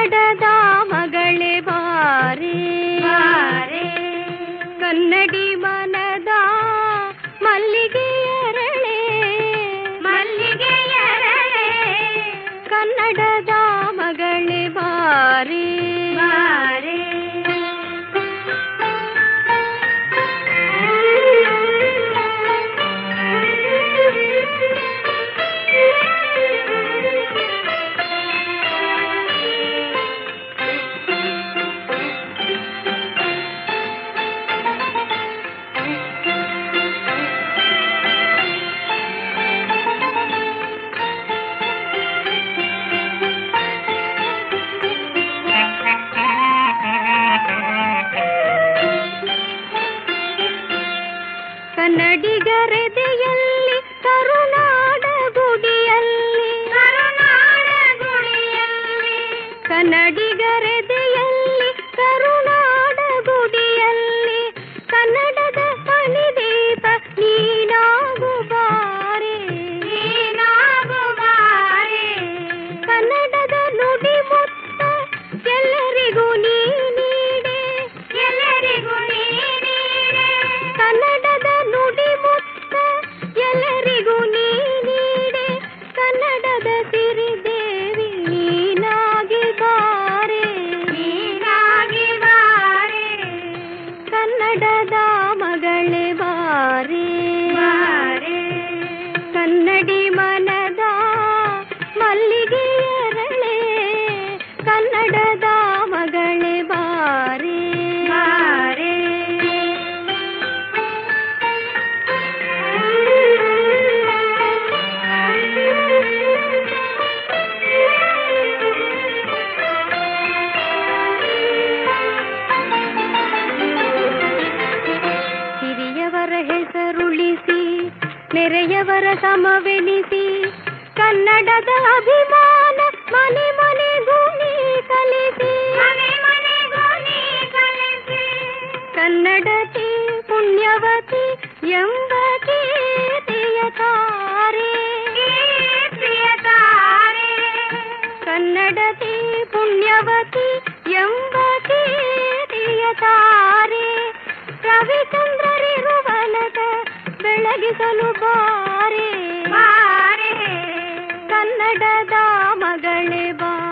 ಕನ್ನಡದ ಮಗಳೇ ಬಾರೆ ಕನ್ನಡಿ ಮನದ ಮಲ್ಲಿಗೆ ಎರಳೆ ಮಲ್ಲಿಗೆ ಎರಳೆ ಕನ್ನಡದ ಮಗಳೇ ಬಾರೆ ಬಾರೆ ಕನ್ನಡಿಗರೆದೆಯಲ್ಲಿ ಕರುನಾಡ ಗುಡಿಯಲ್ಲಿ ಕರುನಾಡ ಗುಡಿಯಲ್ಲಿ ಕನ್ನಡಿಗರೆದೆಯಲ್ಲಿ ಕರುನಾಡ ಗುಡಿಯಲ್ಲಿ ಕನ್ನಡದ ಮಣಿದೀಪ ನೀನಾಗು ಬಾರೆ ನೀನಾಗು ಬಾರೆ ಕನ್ನಡದ ನುಡಿ ಮುತ್ತ ಎಲ್ಲರಿಗೂ ನೀ ನೀಡೆ ಎಲ್ಲರಿಗೂ ನೀನೇ ಕನ್ನಡದ ನುಡಿ ಮುತ್ತ ಎಲ್ಲರಿಗೂ ನೀ ನೀಡೆ ಕನ್ನಡದ ಸಿರಿದೇವಿ ನೀನಾಗಿ ಬಾರೆ ನೀನಾಗಿ ಬಾರೆ ಕನ್ನಡದ ಮಗಳೇ ಬಾರೆ ಬಾರೆ ಕನ್ನಡಿ ಮನದ ಮಲ್ಲಿಗೆ ಎರಳೆ ಕನ್ನಡದ ಮಗಳೇ ಬಾರೆ ಬಾರೆ ಹಿರಿಯವರ ಹೆಸರುಳಿಸಿ ನೆರೆಯವರ ಸಮವೆನಿಸಿ ಕನ್ನಡದ ಅಭಿಮಾನ ಮನೆ ಮನೆಗೂ ನೀ ಕಲಿಸಿ ಮನೆ ಮನೆಗೂ ನೀ ಕಲಿಸಿ ಕನ್ನಡತಿ ಪುಣ್ಯವತಿ ಎಂಬ ಕೀರ್ತಿಯ ತಾರೆ ಕೀರ್ತಿಯ ತಾರೆ ಕನ್ನಡತಿ ಪುಣ್ಯವತಿ ಎಂಬ ಕೀರ್ತಿಯ ತಾರೆ ರವಿಚಂದ್ರರಿರುವನದ ಬೆಳಗಿಸಲು ಬಾರೆ ಬಾರೆ ಕನ್ನಡದ ಮಗಳೇ ಬಾ